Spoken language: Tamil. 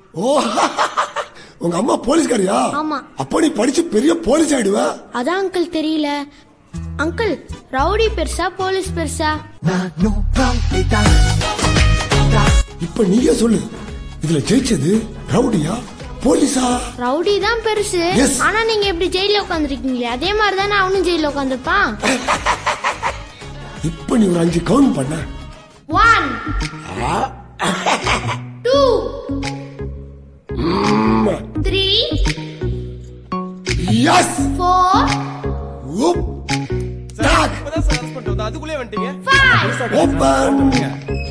ஓ உங்க அம்மா போலீஸ்காரியா ஆமா. அப்ப நீ படிச்சு பெரிய போலீஸ் ஆயிடுவ அதான் அங்கிள் தெரியல அங்கிள் ரவுடி பெருசா போலீஸ் பெருசா இப்ப நீயே சொல்லு இதுல ஜெயிச்சது ரவுடியா போலீஸா ரவுடி தான் பெருசு Yes. ஆனா நீங்க எப்படி ஜெயில உட்காந்துருக்கீங்களே அதே மாதிரி தானே அவனும் ஜெயில உட்காந்துருப்பான் இப்ப நீ ஒரு அஞ்சு கவுண்ட் பண்ண ஒன் டூ த்ரீ எஸ் ஃபோர் ஓப் டாக் இப்பதான் சார் பண்ணிட்டு வந்தோம் அதுக்குள்ளே வந்துட்டீங்க ஃபைவ் ஓபன்